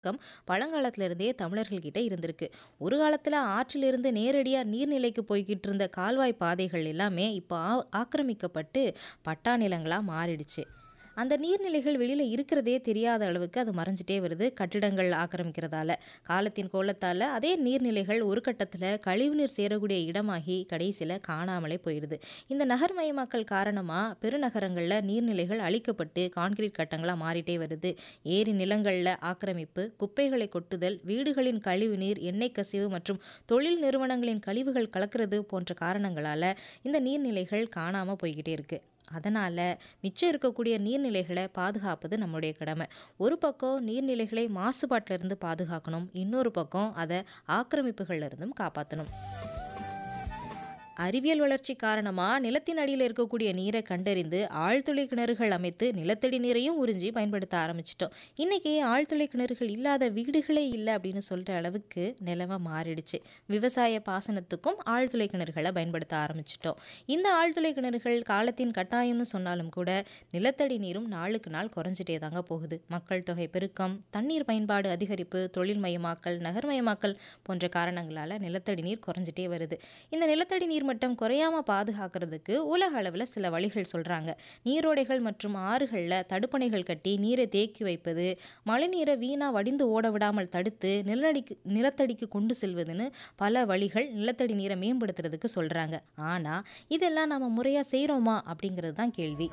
பழக்கம் பழங்காலத்திலிருந்தே தமிழர்கள்கிட்ட இருந்திருக்கு. ஒரு காலத்துல ஆற்றிலிருந்து நேரடியா நீர்நிலைக்கு போய்க்கிட்டு இருந்த கால்வாய் பாதைகள் எல்லாமே இப்ப ஆ ஆக்கிரமிக்கப்பட்டு பட்டா நிலங்களா மாறிடுச்சு. அந்த நீர்நிலைகள் வெளியில இருக்கிறதே தெரியாத அளவுக்கு அது மறைஞ்சுட்டே வருது. கட்டிடங்கள் ஆக்கிரமிக்கிறதால. காலத்தின் கோலத்தால அதே நீர்நிலைகள் ஒரு கட்டத்துல கழிவுநீர் சேரக்கூடிய இடமாகி கடைசில காணாமலே போயிருது. இந்த நகர்மயமாக்கல் காரணமா பெருநகரங்கள்ல நீர்நிலைகள் அழிக்கப்பட்டு கான்கிரீட் கட்டங்களா மாறிட்டே வருது. ஏரி நிலங்கள்ல ஆக்கிரமிப்பு, குப்பைகளை கொட்டுதல், வீடுகளின் கழிவுநீர், எண்ணெய் கசிவு மற்றும் தொழில் நிறுவனங்களின் கழிவுகள் கலக்கிறது போன்ற காரணங்களால இந்த நீர்நிலைகள் காணாம போய்க்கிட்டே இருக்கு. அதனால மிச்சம் இருக்கக்கூடிய நீர்நிலைகள பாதுகாப்பது நம்முடைய கடமை. ஒரு பக்கம் நீர்நிலைகளை மாசுபாட்டுல இருந்து பாதுகாக்கணும். இன்னொரு பக்கம் அத ஆக்கிரமிப்புகள்ல இருந்தும் காப்பாத்தணும். அறிவியல் வளர்ச்சி காரணமா நிலத்தின் அடியில இருக்கக்கூடிய நீர கண்டறிந்து ஆழ்துளை கிணறுகள் அமைத்து நிலத்தடி நீரையும் உறிஞ்சி பயன்படுத்த ஆரம்பிச்சுட்டோம். இன்னைக்கு ஆழ்துளை கிணறுகள் இல்லாத வீடுகளே இல்ல அப்படின்னு சொல்ற அளவுக்கு நிலைமை மாறிடுச்சு. விவசாய பாசனத்துக்கும் ஆழ்துளை கிணறுகள பயன்படுத்த ஆரம்பிச்சுட்டோம். இந்த ஆழ்துளை கிணறுகள் காலத்தின் கட்டாயம்னு சொன்னாலும் கூட நிலத்தடி நீரும் நாளுக்கு நாள் குறைஞ்சிட்டே தாங்க போகுது. மக்கள் தொகை பெருக்கம், தண்ணீர் பயன்பாடு அதிகரிப்பு, தொழில்மயமாக்கல், நகர்மயமாக்கல் போன்ற காரணங்களால நிலத்தடி நீர் குறைஞ்சிட்டே வருது. இந்த நிலத்தடி நீர் மட்டம் குறையாம பாதுகாக்கிறதுக்கு உலக அளவுல சில வழிகள் சொல்றாங்க. நீரோடைகள் மற்றும் ஆறுகள்ல தடுப்பணைகள் கட்டி நீரை தேக்கி வைப்பது, மழைநீரை வீணா வடிந்து ஓட விடாமல் தடுத்து நிலஅடிக்கு நிலத்தடிக்கு கொண்டு செல்வதுன்னு பல வழிகள் நிலத்தடி நீரை மேம்படுத்துறதுக்கு சொல்றாங்க. ஆனா இதெல்லாம் நாம முறையா செய்றோமா அப்படிங்கிறது தான் கேள்வி.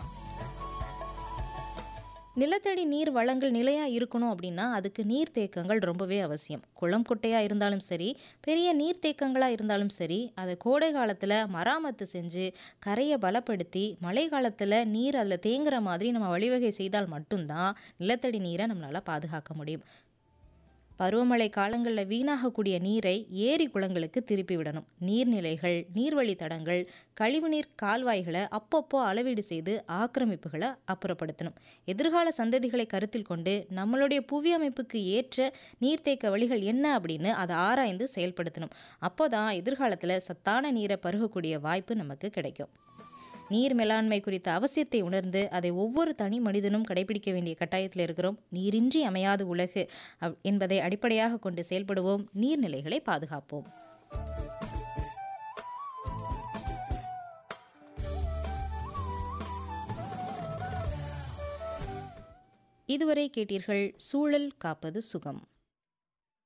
நிலத்தடி நீர் வளங்கள் நிலையா இருக்கணும் அப்படின்னா அதுக்கு நீர்த்தேக்கங்கள் ரொம்பவே அவசியம். குளம் குட்டையா இருந்தாலும் சரி, பெரிய நீர்த்தேக்கங்களா இருந்தாலும் சரி, அத கோடை காலத்துல மராமத்து செஞ்சு கரைய பலப்படுத்தி மழை காலத்துல நீர் அதுல தேங்குற மாதிரி நம்ம வழிவகை செய்தால் மட்டும் தான் நிலத்தடி நீரை நம்மளால பாதுகாக்க முடியும். பருவமழை காலங்கள்ல வீணாகக்கூடிய நீரை ஏரி, குளங்களுக்கு திருப்பி விடணும். நீர்நிலைகள், நீர்வழித் தடங்கள், கழிவுநீர் கால்வாய்கள அப்பப்போ அளவீடு செய்து ஆக்கிரமிப்புகள அப்புறப்படுத்தணும். எதிர்கால சந்ததிகளை கருத்தில் கொண்டு நம்மளுடைய புவி அமைப்புக்கு ஏற்ற நீர்த்தேக்க வழிகள் என்ன அப்படின்னு அத ஆராய்ந்து செயல்படுத்தணும். அப்போதான் எதிர்காலத்துல சத்தான நீரை பருகக்கூடிய வாய்ப்பு நமக்கு கிடைக்கும். நீர் மேலாண்மை குறித்த அவசியத்தை உணர்ந்து அதை ஒவ்வொரு தனி மனிதனும் கடைபிடிக்க வேண்டிய கட்டாயத்துல இருக்கிறோம். நீரின்றி அமையாது உலகு அப் என்பதை அடிப்படையாக கொண்டு செயல்படுவோம். நீர்நிலைகளை பாதுகாப்போம். இதுவரை கேட்டீர்கள் சூழல் காப்பது சுகம்.